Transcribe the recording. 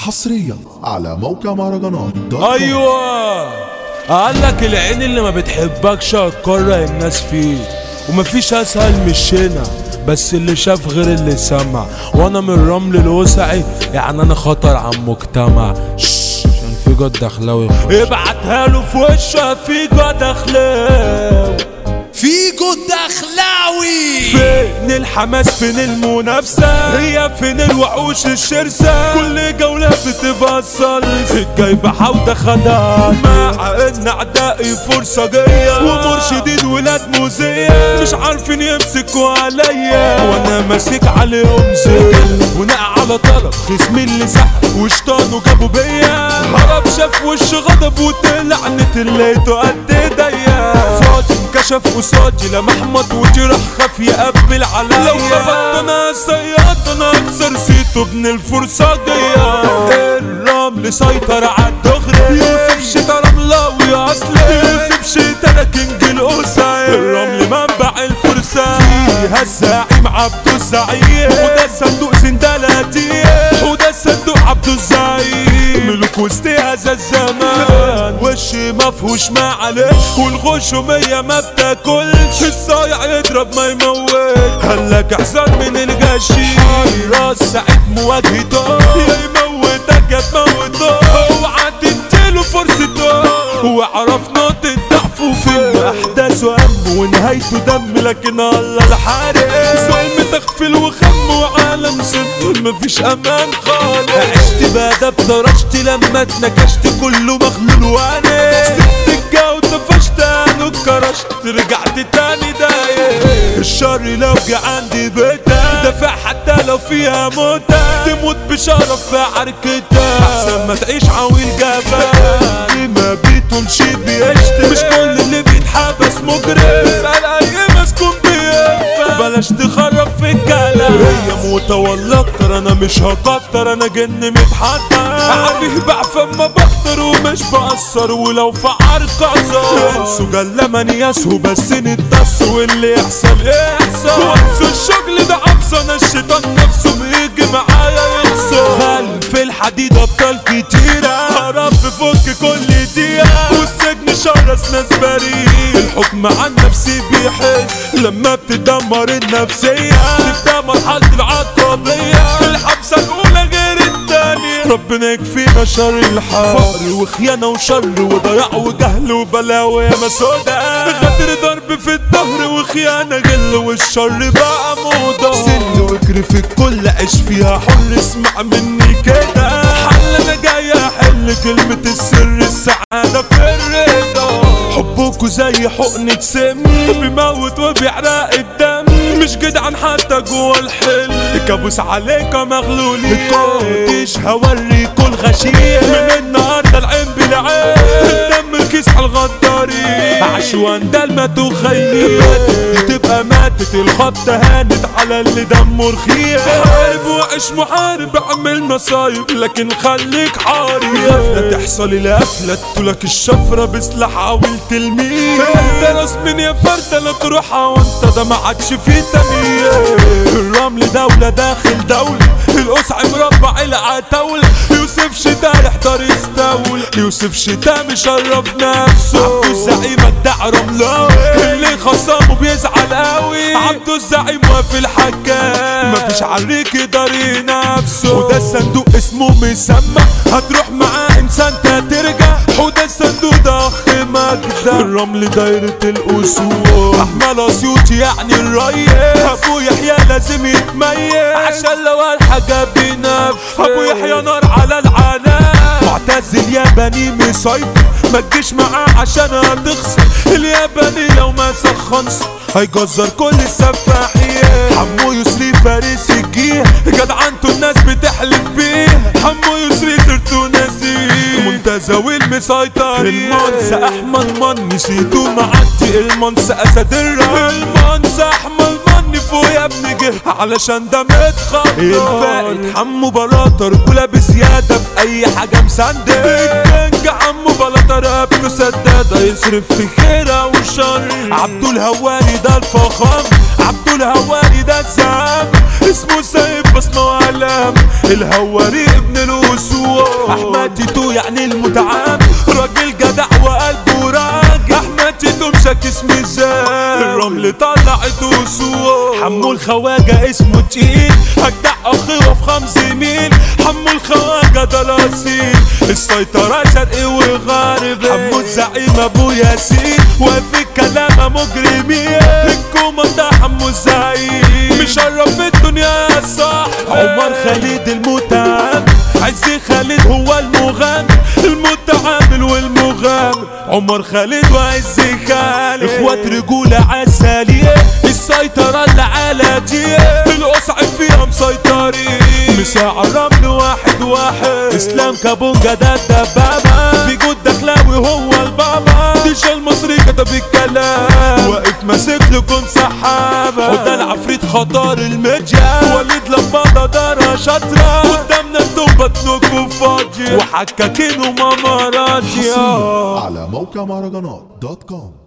حصريا على موقع مهرجانات دوت كوم. ايوه قالك العين اللي ما بتحبكش هتكره الناس فيك ومفيش اسهل من الشنا بس اللي شاف غير اللي سمع وانا من رمل الوسعي يعني انا خطر على المجتمع شش، عشان في جد دخلاوي ابعتها له في وشه في جد دخلاوي فيجو الدخلاوي فين الحماس فين المنافسة هي فين الوحوش الشرسة كل جولة بتبقى الصلص الجايبة حودة خدعان مع ان اعدائي فرصة جاية ومرشدين ولاد موزية مش عارفين يمسكوا عليا وانا ماسك عليهم زي ونقع على طلب خصمي اللي سحب وشطانه جابوا بيا هرب شاف وش غضب وطلع نتليته قد ايديا فاضي انكشف قصادي لما احمد وجرح خاف يقبل عليا لو خبطت انا صياد انا اكسر سيته ابن الفرصه جايه الرمل سيطر على الدغري يوسف شتا رملاوي اصلي يوسف شتا كينج القصير الرمل منبع الفرصه فيها الزعيم عبد الزعيم وده صندوق سندلاتي وده صندوق عبد الزعيم ملوك وسط هذا الزمان وش ما فيهوش معلش والغش مية ما بتاكلش الصايع يضرب ما يموت هلك احسن من الغشي راس سعيد مواجهته يا يموتك يا تموته اوعى تديله فرصته واعرف نقطة ضعفه فين احداثه هم ونهايته دم لكن الله الحارس ظلم تغفل وخم وعالم سد مفيش امان خالص عشت بادب درجت لما اتنكشت كله مخلول وانا سبت الجو طفشت انا كرشت رجعت تاني دايق الشر لو جه عندي بيتها دافع حتى لو فيها موتة تموت بشرف في عركتها احسن ما تعيش عويل جبل ما بيطولش بيشتم مش كل اللي بيتحبس مجرم اسأل اي مسكون بينفع بلاش تخرب في الكلام هي موتة ولا اكتر انا مش هكتر انا جن متحضر عارفه بعفن ما بقدر ومش بأثر ولو في عرقصة انسوا جل من يسهو بس نتص واللي يحصل يحصل وانسوا الشغل ده عبصة انا الشيطان نفسه بيجي معايا يخسر خلف الحديد ابطال كتيرة هرب فك كل دقيقة والسجن شرس ناس بريء الحكم عن نفسي بيحل لما بتدمر النفسية تبدأ مرحلة العقابية الحبسة الأولى غير التانية ربنا يكفينا شر الحال فقر وخيانة وشر وضياع وجهل وبلاوي يا مسودة غدر ضرب في الظهر وخيانة غل والشر بقى موضة سن واجري في الكل عيش فيها حر اسمع مني كده حل انا جاي احل كلمة السر السعادة في الرضا حبكوا زي حقنة سم بيموت وبيحرق الدم مش جدعان حتى جوا الحلم كابوس عليك مغلول كنتش هوريكوا الغشيم من النهارده العين بالعين الدم الكيس على الغدارين عشوان ده الماتوا خيي دي تبقى ماتت الخبطة هانت على اللي دمه رخيص حارب وعيش محارب اعمل مصايب لكن خليك حارب غفلة تحصل القفلة تقولك الشفرة بسلاح عاول تلميذ درس من يا فردة لا تروحها وانت ده ما عادش فيه تمييز الرمل دولة داخل دولة القصع مربع العتاولة يوسف شتا احتار يستولى يوسف شتا مشرف نفسه عبده الزعيم الدع رملة اللي خصمه بيزعل قوي عبده الزعيم واقف الحكام مفيش عليك يقدر نفسه وده الصندوق اسمه مسمى هتروح معاه انسان ترجع وده الصندوق ده اخ مجدة الرمل دايرة الأسود أحمد أسيوطي يعني الريس أبو يحيى لازم يتميز عشان لو الحاجة بينفذ أبو يحيى نار على العنان معتز الياباني مسيطر ما تجيش معاه عشان هتخسر الياباني لو ما سخنش هيجزر كل السفاحين حمو يسري فارس الجيه جدعنته الناس بتحلف بيه حمو يسري سيرته نسيه منتزه والمسيطر المنسى احمد من نسيته معدي المنسى اسد الراب المنسى احمد من فوق يا ابن جه علشان ده متخطر الفائد حمو بلاطة رجولة بزيادة في اي حاجة مسندة الكنج عمو بلاطة رقبته سدادة يصرف في خيرة وشر عبدو الهواري ده الفخام عبدو الهواري ده الزعام اسمه سايب بصمة وعلام الهواري ابن الاسود ده تيتو يعني المتعامل راجل جدع وقلبه راجل احمد تيتو مشاكس ميزان الرمل طلعت وسوق حمو الخواجة اسمه تقيل هجدع اخوه في خمس ميل حمو الخواجة ده الاصيل السيطرة شرقي وغربي حمو الزعيم ابو ياسين وفي الكلام مجرمين الكومندا حمو الزعيم مشرف الدنيا يا صاحبي عمر خالد المتعامل عزي خالد هو المغني المتعامل والمغامر عمر خالد وعزي خالد اخوات رجولة عسالية السيطرة العلاجية القصع فيها مسيطرين مساع الرمل واحد واحد اسلام كابونجا ده الدبابة في جود دخلاوي هو البابا ديش المصري كتب الكلام واقف ماسك لكم سحابة وده العفريت خطر المجال وليد لمبادة دارة شاطرة قدامنا انتم بطنكم فاضية وحكاكين وماما راضية على موقع مهرجانات دوت كوم